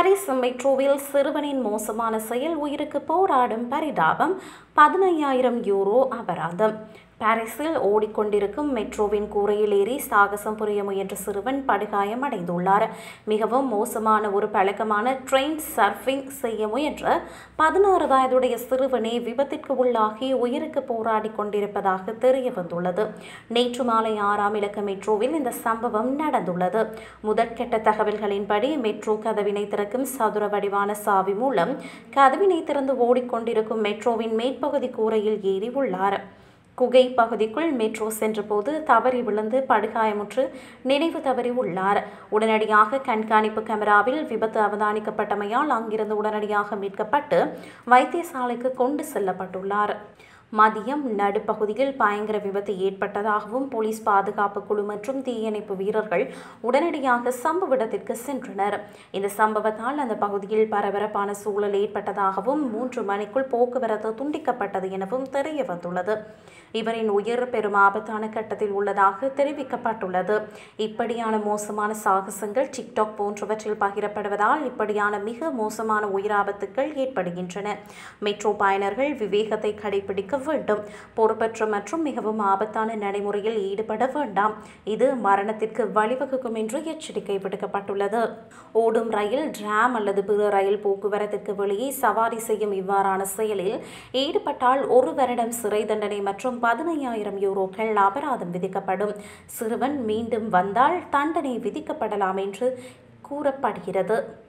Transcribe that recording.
Paris மெட்ரோவில் சிறுவனின் மோசமான செயல் உயிருக்கு போராடும் பரிதாபம் பதினையாயிரம் யூரோ அபராதம் பாரிஸில் ஓடிக்கொண்டிருக்கும் மெட்ரோவின் கூரையில் ஏறி சாகசம் புரிய முயன்ற சிறுவன் படுகாயம் அடைந்துள்ளார் மிகவும் மோசமான ஒரு பழக்கமான ட்ரெயின் சர்ஃபிங் செய்ய முயன்ற பதினாறு வயதுடைய சிறுவனே விபத்திற்கு உள்ளாகி உயிருக்கு போராடி கொண்டிருப்பதாக தெரிய வந்துள்ளது நேற்று மாலை ஆறாம் இலக்க மெட்ரோவில் இந்த சம்பவம் நடந்துள்ளது முதற்கட்ட தகவல்களின்படி மெட்ரோ கதவினை திறக்கும் சதுர வடிவான சாவி மூலம் கதவினை திறந்து ஓடிக்கொண்டிருக்கும் மெட்ரோவின் மேற்பகுதி கூரையில் ஏறி உள்ளார் குகை பகுதிக்குள் மெட்ரோ சென்றபோது தவறி விழுந்து படுகாயமுற்று நினைவு தவறி உள்ளார் உடனடியாக கண்காணிப்பு கேமராவில் விபத்து அவதானிக்கப்பட்டமையால் அங்கிருந்து உடனடியாக மீட்கப்பட்டு வைத்தியசாலைக்கு கொண்டு செல்லப்பட்டுள்ளார் மதியம் நடுப்பகுதியில் பயங்கர விபத்து ஏற்பட்டதாகவும் போலீஸ் பாதுகாப்பு குழு மற்றும் தீயணைப்பு வீரர்கள் உடனடியாக சம்பவ இடத்திற்கு சென்றனர் இந்த சம்பவத்தால் அந்த பகுதியில் பரபரப்பான சூழல் ஏற்பட்டதாகவும் மூன்று மணிக்குள் போக்குவரத்து துண்டிக்கப்பட்டது எனவும் தெரிய வந்துள்ளது இவரின் உயிர் பெரும் ஆபத்தான கட்டத்தில் உள்ளதாக தெரிவிக்கப்பட்டுள்ளது இப்படியான மோசமான சாகசங்கள் டிக்டாக் போன்றவற்றில் பகிரப்படுவதால் இப்படியான மிக மோசமான உயிராபத்துக்கள் ஏற்படுகின்றன மெட்ரோ பயனர்கள் விவேகத்தை கடைபிடிக்க வேண்டும் பொறுப்பற்ற மற்றும் மிகவும் ஆபத்தான நடைமுறையில் ஈடுபட வேண்டாம் இது மரணத்திற்கு வழிவகுக்கும் என்று எச்சரிக்கை விடுக்கப்பட்டுள்ளது ஓடும் ரயில் டிராம் அல்லது பிற ரயில் போக்குவரத்திற்கு வெளியே சவாரி செய்யும் இவ்வாறான செயலில் ஈடுபட்டால் ஒரு வருடம் சிறை தண்டனை மற்றும் பதினையாயிரம் யூரோக்கள் அபராதம் விதிக்கப்படும் சிறுவன் மீண்டும் வந்தால் தண்டனை விதிக்கப்படலாம் என்று கூறப்படுகிறது